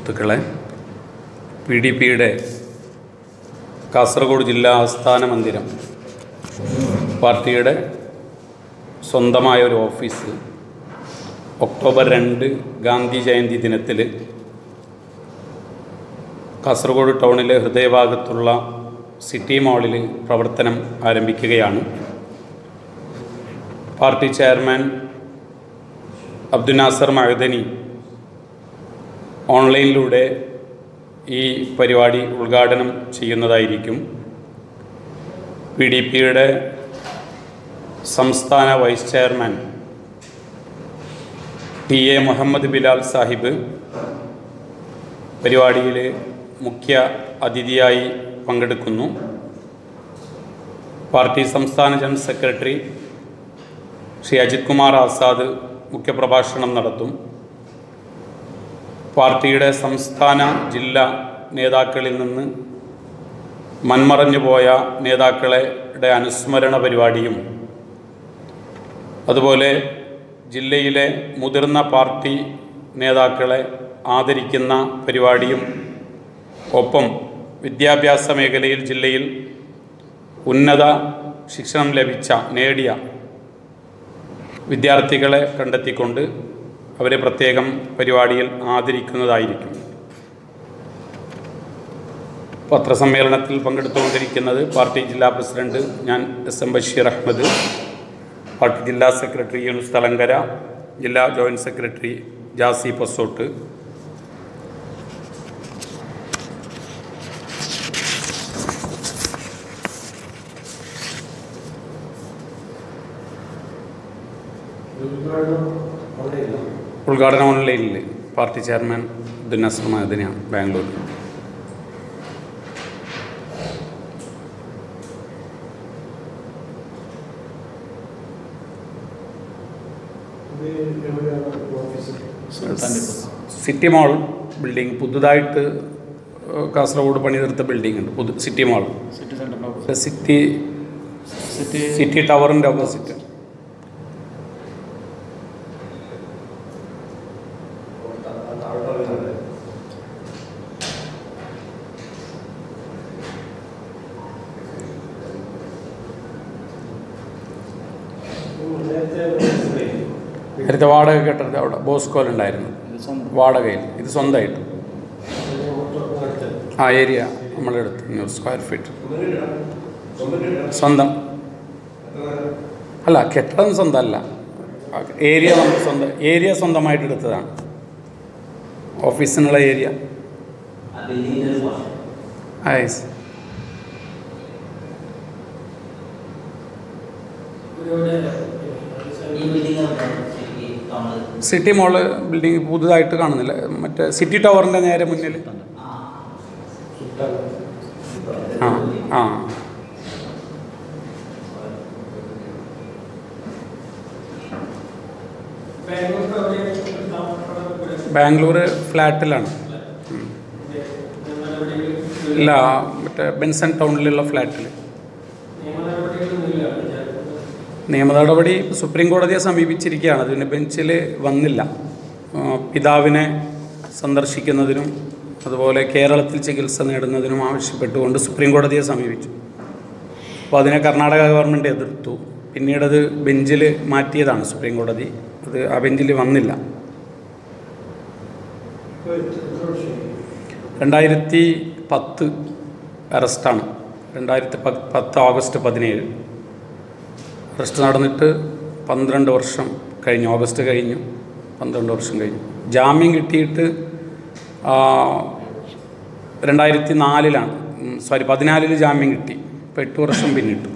സുഹൃത്തുക്കളെ P D പിയുടെ കാസർഗോഡ് ജില്ലാ ആസ്ഥാന മന്ദിരം പാർട്ടിയുടെ സ്വന്തമായ ഒരു ഓഫീസ് ഒക്ടോബർ രണ്ട് ഗാന്ധി ജയന്തി ദിനത്തിൽ കാസർഗോഡ് ടൗണിലെ ഹൃദയഭാഗത്തുള്ള സിറ്റി മാളിൽ പ്രവർത്തനം ആരംഭിക്കുകയാണ് പാർട്ടി ചെയർമാൻ അബ്ദുൽ നാസർ മഹദനി ഓൺലൈനിലൂടെ ഈ പരിപാടി ഉദ്ഘാടനം ചെയ്യുന്നതായിരിക്കും പി ഡി പിയുടെ സംസ്ഥാന vice chairman T A Muhammad Bilal Sahib പരിപാടിയിൽ മുഖ്യ അതിഥിയായി പങ്കെടുക്കുന്നു പാർട്ടി സംസ്ഥാന ജനറൽ സെക്രട്ടറി ശ്രീ അജിത് കുമാർ ആസാദ് മുഖ്യപ്രഭാഷണം നടത്തും പാർട്ടിയുടെ സംസ്ഥാന ജില്ലാ നേതാക്കളിൽ നിന്ന് മൺമറഞ്ഞു പോയ നേതാക്കളുടെ അനുസ്മരണ പരിപാടിയും അതുപോലെ ജില്ലയിലെ മുതിർന്ന പാർട്ടി നേതാക്കളെ ആദരിക്കുന്ന പരിപാടിയും ഒപ്പം വിദ്യാഭ്യാസ മേഖലയിൽ ജില്ലയിൽ ഉന്നത ശിക്ഷണം ലഭിച്ച നേടിയ വിദ്യാർത്ഥികളെ കണ്ടെത്തിക്കൊണ്ട് അവരെ പ്രത്യേകം പരിപാടിയിൽ ആദരിക്കുന്നതായിരിക്കും പത്രസമ്മേളനത്തിൽ പങ്കെടുത്തുകൊണ്ടിരിക്കുന്നത് പാർട്ടി ജില്ലാ പ്രസിഡന്റ് ഞാൻ S M Basheer Ahmed party ജില്ലാ സെക്രട്ടറി യൂനുസ് തലങ്കര ജില്ലാ ജോയിൻറ്റ് സെക്രട്ടറി ജാസി പൊസോട്ട് ഉദ്ഘാടനം ഓൺലൈനിൽ പാർട്ടി ചെയർമാൻ അബ്ദുൽ നസർ മഹദിനെയാണ് ബാംഗ്ലൂർ സിറ്റി മാൾ ബിൽഡിംഗ് പുതുതായിട്ട് ഏഹ്, കാസർഗോഡ് പണിതീർത്ത ബിൽഡിംഗ് ഉണ്ട് പുതു സിറ്റി മാൾ സിറ്റി സെന്ററിന്റെ ഓപ്പോസിറ്റ് സിറ്റി സിറ്റി സിറ്റി ടവറിൻ്റെ ഓപ്പോസിറ്റ് നേരത്തെ വാടക കെട്ടത് അവിടെ ബോസ്കോലുണ്ടായിരുന്നു ഇത് സ്വന്തം വാടകയിൽ ഇത് സ്വന്തമായിട്ട് ആ ഏരിയ നമ്മളെടുത്ത് അഞ്ഞൂറ് സ്ക്വയർ ഫീറ്റ് സ്വന്തം അല്ല കെട്ടിടം സ്വന്തമല്ല ഏരിയ നമ്മൾ സ്വന്തം ഏരിയ സ്വന്തമായിട്ട് എടുത്തതാണ് ഓഫീസിനുള്ള ഏരിയ ഐസ് സിറ്റി മോള് ബിൽഡിംഗ് പുതുതായിട്ട് കാണുന്നില്ല മറ്റേ സിറ്റി ടവറിൻ്റെ നേരെ മുന്നിൽ ആ ആ ബാംഗ്ലൂർ ഫ്ലാറ്റിലാണ് ഉം. ഇല്ല മറ്റേ ബെൻസൺ ടൗണിലുള്ള ഫ്ലാറ്റിൽ നിയമ നടപടി സുപ്രീം കോടതിയെ സമീപിച്ചിരിക്കുകയാണ് അതിന് ബെഞ്ചിൽ വന്നില്ല ആ, പിതാവിനെ സന്ദർശിക്കുന്നതിനും അതുപോലെ കേരളത്തിൽ ചികിത്സ നേടുന്നതിനും ആവശ്യപ്പെട്ടുകൊണ്ട് സുപ്രീം കോടതിയെ സമീപിച്ചു അപ്പോൾ അതിനെ കർണാടക ഗവൺമെൻറ് എതിർത്തു പിന്നീടത് ബെഞ്ചിൽ മാറ്റിയതാണ് സുപ്രീം കോടതി അത് ആ ബെഞ്ചിൽ വന്നില്ല രണ്ടായിരത്തി പത്ത് അറസ്റ്റാണ് രണ്ടായിരത്തി പത്ത് പത്ത് ഓഗസ്റ്റ് പതിനേഴ് അറസ്റ്റ് നടന്നിട്ട് പന്ത്രണ്ട് വർഷം കഴിഞ്ഞു ഓഗസ്റ്റ് കഴിഞ്ഞു പന്ത്രണ്ട് വർഷം കഴിഞ്ഞു ജാമ്യം കിട്ടിയിട്ട് ആ, രണ്ടായിരത്തി നാലിലാണ് സോറി പതിനാലിൽ ജാമ്യം കിട്ടി ഇപ്പോൾ എട്ട് വർഷം പിന്നിട്ടു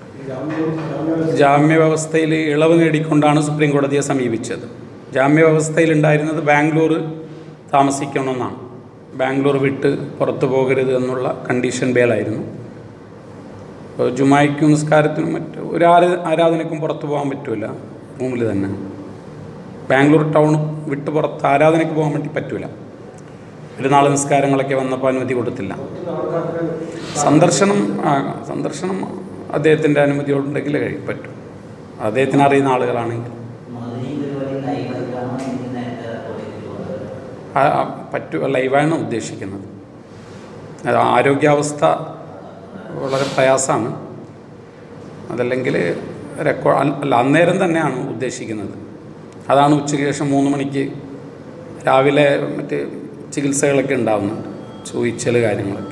ജാമ്യ വ്യവസ്ഥയിൽ ഇളവ് നേടിക്കൊണ്ടാണ് സുപ്രീം കോടതിയെ സമീപിച്ചത് ജാമ്യ വ്യവസ്ഥയിൽ ഉണ്ടായിരുന്നത് ബാംഗ്ലൂർ താമസിക്കണമെന്നാണ് ബാംഗ്ലൂർ വിട്ട് പുറത്തു പോകരുത് എന്നുള്ള കണ്ടീഷൻ ബേലായിരുന്നു അപ്പോൾ ജുമായ്ക്കും നിസ്കാരത്തിനും മറ്റ് ഒരു ആരാ ആരാധനയ്ക്കും പുറത്തു പോകാൻ പറ്റില്ല റൂമിൽ തന്നെ ബാംഗ്ലൂർ ടൗൺ വിട്ട് പുറത്ത് ആരാധനയ്ക്ക് പോകാൻ വേണ്ടി പറ്റില്ല പെരുന്നാൾ നിസ്കാരങ്ങളൊക്കെ വന്നപ്പോൾ അനുമതി കൊടുത്തില്ല സന്ദർശനം ആ, സന്ദർശനം അദ്ദേഹത്തിൻ്റെ അനുമതിയോടുണ്ടെങ്കിൽ കഴിയും പറ്റും അദ്ദേഹത്തിന് അറിയുന്ന ആളുകളാണെങ്കിൽ ആ- ആ പറ്റു ലൈവാണ് ഉദ്ദേശിക്കുന്നത് അത് ആരോഗ്യാവസ്ഥ വളരെ പ്രയാസമാണ് അതല്ലെങ്കിൽ റെക്കോർഡ് അല്ല അന്നേരം തന്നെയാണ് ഉദ്ദേശിക്കുന്നത് അതാണ് ഉച്ചയ്ക്ക് ശേഷം മൂന്ന് മണിക്ക് രാവിലെ മറ്റ് ചികിത്സകളൊക്കെ ഉണ്ടാവുന്നുണ്ട് ചോദിച്ചൽ കാര്യങ്ങളൊക്കെ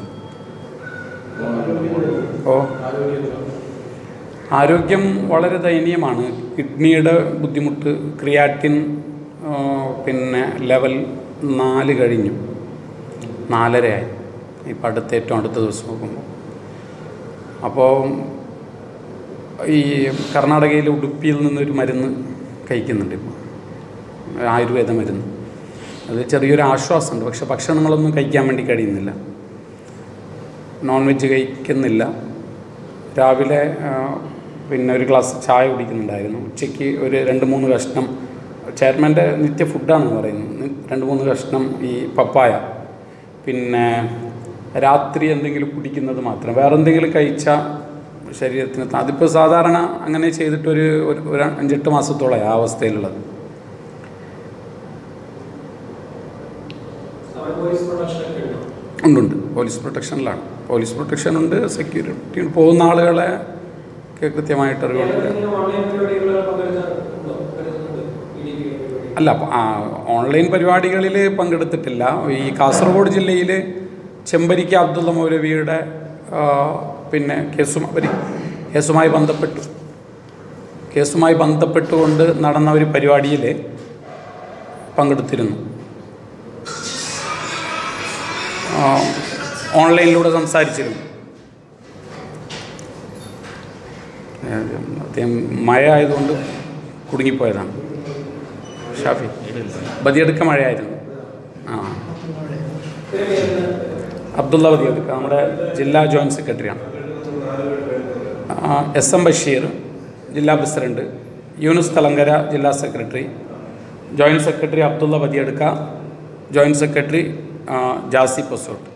ഓ ആരോഗ്യം വളരെ ദയനീയമാണ് കിഡ്നിയുടെ ബുദ്ധിമുട്ട് ക്രിയാറ്റിൻ ആ, പിന്നെ ലെവൽ നാല് കഴിഞ്ഞു നാലരയായി ഇപ്പം അടുത്ത ഏറ്റവും അടുത്ത ദിവസം നോക്കുമ്പോൾ അപ്പോൾ ഈ കർണാടകയിലെ ഉടുപ്പിയിൽ നിന്നൊരു മരുന്ന് കഴിക്കുന്നുണ്ട് ഇപ്പോൾ ആയുർവേദ മരുന്ന് അത് ചെറിയൊരു ആശ്വാസമുണ്ട് പക്ഷെ ഭക്ഷണങ്ങളൊന്നും കഴിക്കാൻ വേണ്ടി കഴിയുന്നില്ല നോൺ വെജ് കഴിക്കുന്നില്ല രാവിലെ ആ, പിന്നെ ഒരു ഗ്ലാസ് ചായ കുടിക്കുന്നുണ്ടായിരുന്നു ഉച്ചയ്ക്ക് ഒരു രണ്ട് മൂന്ന് കഷ്ണം ചെയർമാൻ്റെ നിത്യ ഫുഡാണെന്ന് പറയുന്നത് നി- രണ്ട് മൂന്ന് കഷ്ണം ഈ പപ്പായ പിന്നെ രാത്രി എന്തെങ്കിലും കുടിക്കുന്നത് മാത്രം വേറെ എന്തെങ്കിലും കഴിച്ചാൽ ശരീരത്തിന് ത- അതിപ്പോൾ സാധാരണ അങ്ങനെ ചെയ്തിട്ടൊരു ഒരു ഒരു അഞ്ചെട്ട് മാസത്തോളം ആ അവസ്ഥയിലുള്ളത് ഉണ്ടുണ്ട് പോലീസ് പ്രൊട്ടക്ഷനിലാണ് പോലീസ് പ്രൊട്ടക്ഷൻ ഉണ്ട് സെക്യൂരിറ്റി ഉണ്ട് പോകുന്ന ആളുകളെ ഒക്കെ കൃത്യമായിട്ട് അറിവുണ്ട് അല്ല പ- ആ, ഓൺലൈൻ പരിപാടികളിൽ പങ്കെടുത്തിട്ടില്ല ഈ കാസർഗോഡ് ജില്ലയിൽ ചെമ്പരിക്ക അബ്ദുള്ള മൗലവിയുടെ ആ, പിന്നെ കേസുമായി കേസുമായി ബന്ധപ്പെട്ടു കേസുമായി ബന്ധപ്പെട്ടുകൊണ്ട് നടന്ന ഒരു പരിപാടിയിൽ പങ്കെടുത്തിരുന്നു ആ, ഓൺലൈനിലൂടെ സംസാരിച്ചിരുന്നു ഏ, അദ്ദേഹം മഴ ആയതുകൊണ്ട് കുടുങ്ങിപ്പോയതാണ് ഷാഫി ബദിയെടുക്ക മഴയായിരുന്നു ആ അബ്ദുള്ള ബദിയെടുക്ക നമ്മുടെ ജില്ലാ ജോയിൻറ്റ് സെക്രട്ടറിയാണ് എസ് എം ബഷീർ ജില്ലാ പ്രസിഡന്റ് യൂനുസ് തലങ്കര ജില്ലാ secretary joint secretary Abdulla Badiyadka joint secretary ആ, ജാസി പൊസോട്ട്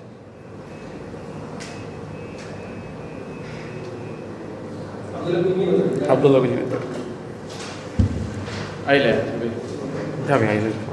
അബ്ദുള്ള കുഞ്ഞു ആയില്ലേ ജാവി ആയില്ല